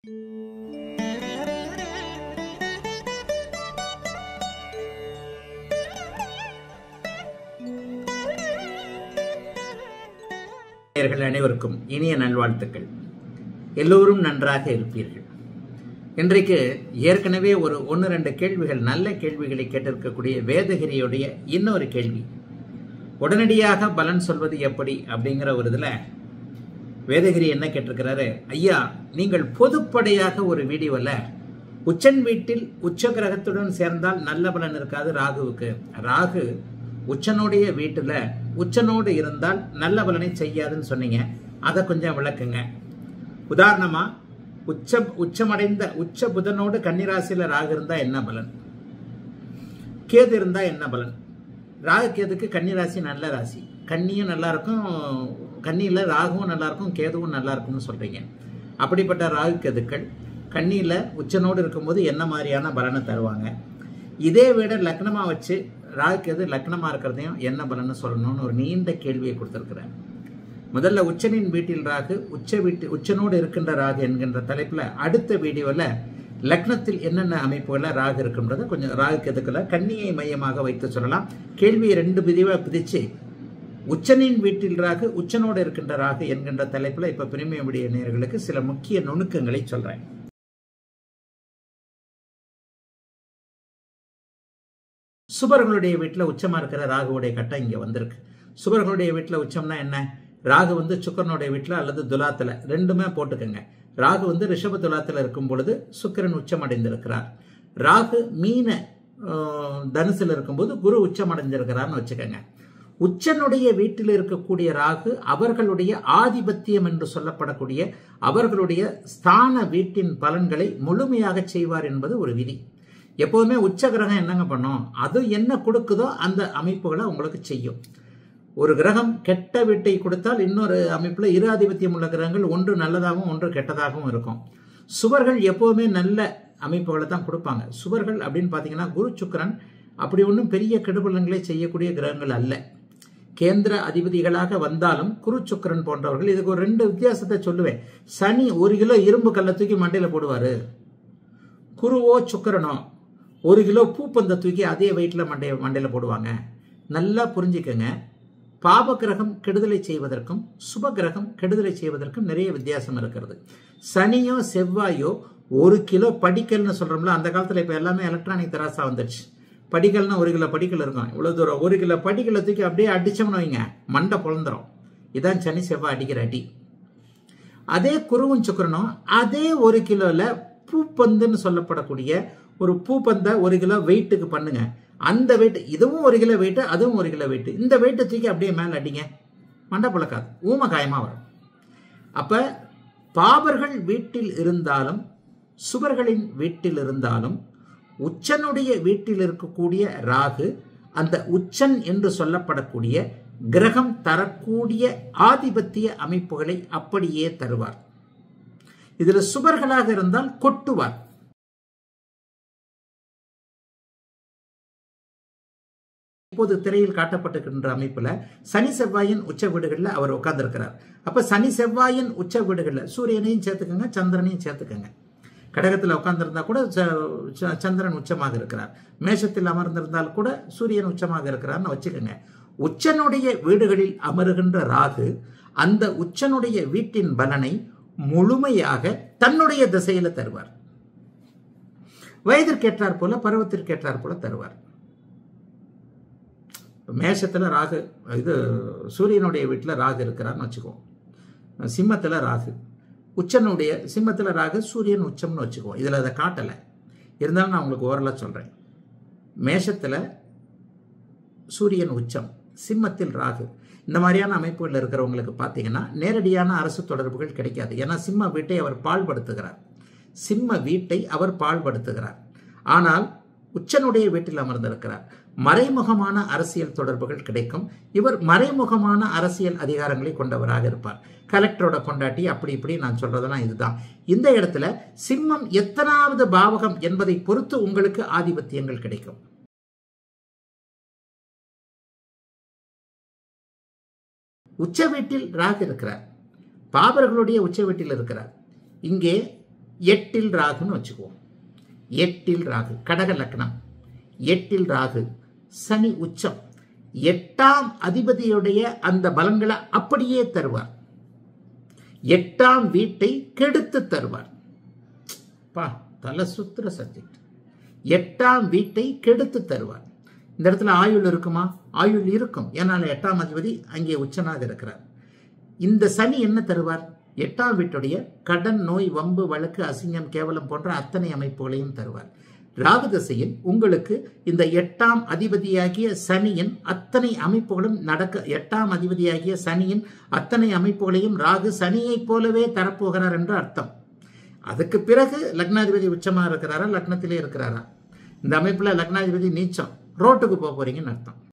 நேயர்கள் அனைவருக்கும் இனிய நல்வாழ்த்துக்கள் எல்லோரும் நன்றாக இருப்பீர்கள் இன்றைக்கு ஏற்கனவே ஒரு ஒன்று ரெண்டு கேள்விகள் நல்ல கேள்விகளை கேட்டிருக்கக்கூடிய வேதகிரியுடைய இன்னொரு கேள்வி உடனடியாக பலன் சொல்வது எப்படி அப்படிங்கிற ஒரு இதில் வேதகிரி என்ன கேட்டிருக்கிறாரு ஐயா நீங்கள் பொதுப்படையாக ஒரு வீடியோவில் உச்சன் வீட்டில் உச்ச கிரகத்துடன் சேர்ந்தால் நல்ல பலன் இருக்காது ராகுவுக்கு ராகு உச்சனுடைய வீட்டில் உச்சனோடு இருந்தால் நல்ல பலனை செய்யாதுன்னு சொன்னீங்க அதை கொஞ்சம் விளக்குங்க உதாரணமா உச்ச உச்சமடைந்த உச்ச புதனோடு கன்னிராசியில் ராகு இருந்தா என்ன பலன் கேது இருந்தா என்ன பலன் ராகு கேதுக்கு கன்னிராசி நல்ல ராசி கன்னியும் நல்லா இருக்கும் கன்னியில் ராகுவும் நல்லா இருக்கும் கேதுவும் நல்லா இருக்கும்னு சொல்றீங்க அப்படிப்பட்ட ராகு கேதுக்கள் கன்னியில் உச்சனோடு இருக்கும்போது என்ன மாதிரியான பலனை தருவாங்க இதே விட லக்னமாக வச்சு ராகு கேது லக்னமாக இருக்கிறதையும் என்ன பலன்னு சொல்லணும்னு ஒரு நீண்ட கேள்வியை கொடுத்துருக்குறேன் முதல்ல உச்சனின் வீட்டில் ராகு உச்ச வீட்டு உச்சனோடு இருக்கின்ற ராகு என்கின்ற தலைப்பில் அடுத்த வீடியோவில் லக்னத்தில் என்னென்ன அமைப்புகளில் ராகு இருக்குன்றதை கொஞ்சம் ராகு கேதுக்களை கன்னியை மையமாக வைத்து சொல்லலாம் கேள்வியை ரெண்டு பிரிவாக பிரித்து உச்சனின் வீட்டில் ராகு உச்சனோடு இருக்கின்ற ராகு என்கின்ற தலைப்பில் இப்போ பிரிமியம் விடிய நேர்களுக்கு சில முக்கிய நுணுக்கங்களை சொல்கிறேன் சுபர்களுடைய வீட்டில் உச்சமாக இருக்கிற ராகுவுடைய கட்டம் இங்கே வந்திருக்கு சுபர்களுடைய வீட்டில் உச்சம்னா என்ன ராகு வந்து சுக்கரனுடைய வீட்டில் அல்லது துலாத்தில் ரெண்டுமே போட்டுக்கோங்க ராகு வந்து ரிஷப துலாத்தில் இருக்கும் பொழுது சுக்கரன் உச்சம் அடைந்திருக்கிறார் ராகு மீன தனுசில் இருக்கும்போது குரு உச்சம் அடைஞ்சிருக்கிறார்னு வச்சுக்கோங்க உச்சனுடைய வீட்டில் இருக்கக்கூடிய ராகு அவர்களுடைய ஆதிபத்தியம் என்று சொல்லப்படக்கூடிய அவர்களுடைய ஸ்தான வீட்டின் பலன்களை முழுமையாக செய்வார் என்பது ஒரு விதி எப்போதுமே உச்ச கிரகம் என்னங்க பண்ணும் அது என்ன கொடுக்குதோ அந்த அமைப்புகளை உங்களுக்கு செய்யும் ஒரு கிரகம் கெட்ட வீட்டை கொடுத்தால் இன்னொரு அமைப்பில் இரு ஆதிபத்தியம் உள்ள கிரகங்கள் ஒன்று நல்லதாகவும் ஒன்று கெட்டதாகவும் இருக்கும் சுவர்கள் எப்போவுமே நல்ல அமைப்புகளை தான் கொடுப்பாங்க சுவர்கள் அப்படின்னு பார்த்தீங்கன்னா குரு சுக்கரன் அப்படி ஒன்றும் பெரிய கெடுபலன்களை செய்யக்கூடிய கிரகங்கள் அல்ல கேந்திர அதிபதிகளாக வந்தாலும் குரு சுக்கரன் போன்றவர்கள் இதுக்கு ஒரு ரெண்டு வித்தியாசத்தை சொல்லுவேன் சனி ஒரு கிலோ இரும்பு கல்லை தூக்கி மண்டையில் போடுவார் குருவோ சுக்கரனோ ஒரு கிலோ பூப்பந்த தூக்கி அதே வெயிட்டில் மண்டைய மண்டையில் போடுவாங்க நல்லா புரிஞ்சுக்கங்க பாப கிரகம் கெடுதலை செய்வதற்கும் சுப கிரகம் கெடுதலை செய்வதற்கும் நிறைய வித்தியாசம் இருக்கிறது சனியோ செவ்வாயோ ஒரு கிலோ படிக்கல்னு சொல்கிறோம்ல அந்த காலத்தில் இப்போ எல்லாமே எலக்ட்ரானிக் தராசா வந்துடுச்சு படிக்கல்னா ஒரு கிலோ படிக்கல் இருக்கும் இவ்வளோ தூரம் ஒரு கிலோ படிக்கலை தூக்கி அப்படியே அடித்தோம்னு வைங்க மண்டை பொழந்துரும் இதான் சனி செவ்வாய் அடிக்கிற அடி அதே குருவும் சுக்கரனும் அதே ஒரு கிலோவில் பூப்பந்துன்னு சொல்லப்படக்கூடிய ஒரு பூப்பந்தை ஒரு கிலோ வெயிட்டுக்கு பண்ணுங்க அந்த வெயிட் இதுவும் ஒரு கிலோ வெயிட்டு அதுவும் ஒரு கிலோ வெயிட்டு இந்த வெயிட்டை தூக்கி அப்படியே மேலே அடிங்க மண்டை பழக்காது ஊம காயமாக வரும் அப்போ பாபர்கள் வீட்டில் இருந்தாலும் சுவர்களின் வீட்டில் இருந்தாலும் உச்சனுடைய வீட்டில் இருக்கக்கூடிய ராகு அந்த உச்சன் என்று சொல்லப்படக்கூடிய கிரகம் தரக்கூடிய ஆதிபத்திய அமைப்புகளை அப்படியே தருவார் இதில் சுவர்களாக இருந்தால் கொட்டுவார் இப்போது திரையில் காட்டப்பட்டிருக்கின்ற அமைப்புல சனி செவ்வாயின் உச்ச வீடுகளில் அவர் உட்கார்ந்துருக்கிறார் அப்ப சனி செவ்வாயின் உச்ச வீடுகளில் சூரியனையும் சேர்த்துக்கோங்க சந்திரனையும் சேர்த்துக்கோங்க கடகத்தில் உட்கார்ந்திருந்தா கூட சந்திரன் உச்சமாக இருக்கிறார் மேஷத்தில் அமர்ந்திருந்தால் கூட சூரியன் உச்சமாக இருக்கிறார்னு வச்சுக்கோங்க உச்சனுடைய வீடுகளில் அமருகின்ற ராகு அந்த உச்சனுடைய வீட்டின் பலனை முழுமையாக தன்னுடைய திசையில தருவார் வயதிற்கேற்றார் போல பருவத்திற்கேற்றார் போல தருவார் மேஷத்தில் ராகு இது சூரியனுடைய வீட்டில் ராகு இருக்கிறார்னு வச்சுக்குவோம் சிம்மத்தில் ராகு உச்சனுடைய சிம்மத்தில் ராகு சூரியன் உச்சம்னு வச்சுக்குவோம் இதில் அதை காட்டலை இருந்தாலும் நான் உங்களுக்கு ஓரலாக சொல்கிறேன் மேஷத்தில் சூரியன் உச்சம் சிம்மத்தில் ராகு இந்த மாதிரியான அமைப்புகளில் இருக்கிறவங்களுக்கு பார்த்தீங்கன்னா நேரடியான அரசு தொடர்புகள் கிடைக்காது ஏன்னா சிம்ம வீட்டை அவர் பாழ்படுத்துகிறார் சிம்ம வீட்டை அவர் பாழ்படுத்துகிறார் ஆனால் உச்சனுடைய வீட்டில் அமர்ந்திருக்கிறார் மறைமுகமான அரசியல் தொடர்புகள் கிடைக்கும் இவர் மறைமுகமான அரசியல் அதிகாரங்களை கொண்டவராக இருப்பார் கலெக்டரோட கொண்டாட்டி அப்படி இப்படி நான் சொல்றதெல்லாம் இதுதான் இந்த இடத்துல சிம்மம் எத்தனாவது பாவகம் என்பதை பொறுத்து உங்களுக்கு ஆதிபத்தியங்கள் கிடைக்கும் உச்ச வீட்டில் ராகு இருக்கிறார் பாபர்களுடைய உச்ச வீட்டில் இருக்கிறார் இங்கே எட்டில் ராகுன்னு வச்சுக்குவோம் எட்டில் ராகு கடக லக்னம் எட்டில் ராகு சனி உச்சம் எட்டாம் அதிபதியுடைய அந்த பலன்களை அப்படியே தருவார் எட்டாம் வீட்டை கெடுத்து தருவார் பா தலை சுத்துற சப்ஜெக்ட் எட்டாம் வீட்டை கெடுத்து தருவார் இந்த இடத்துல ஆயுள் இருக்குமா ஆயுள் இருக்கும் ஏன்னால் எட்டாம் அதிபதி அங்கே உச்சனாக இருக்கிறார் இந்த சனி என்ன தருவார் எட்டாம் வீட்டுடைய கடன் நோய் வம்பு வழக்கு அசிங்கம் கேவலம் போன்ற அத்தனை அமைப்புகளையும் தருவார் ராகு திசையில் உங்களுக்கு இந்த எட்டாம் அதிபதியாகிய சனியின் அத்தனை அமைப்புகளும் நடக்க எட்டாம் அதிபதியாகிய சனியின் அத்தனை அமைப்புகளையும் ராகு சனியைப் போலவே தரப்போகிறார் என்று அர்த்தம் அதுக்கு பிறகு லக்னாதிபதி உச்சமா இருக்கிறாரா லக்னத்திலே இருக்கிறாரா இந்த அமைப்புல லக்னாதிபதி நீச்சம் ரோட்டுக்கு போக போறீங்கன்னு அர்த்தம்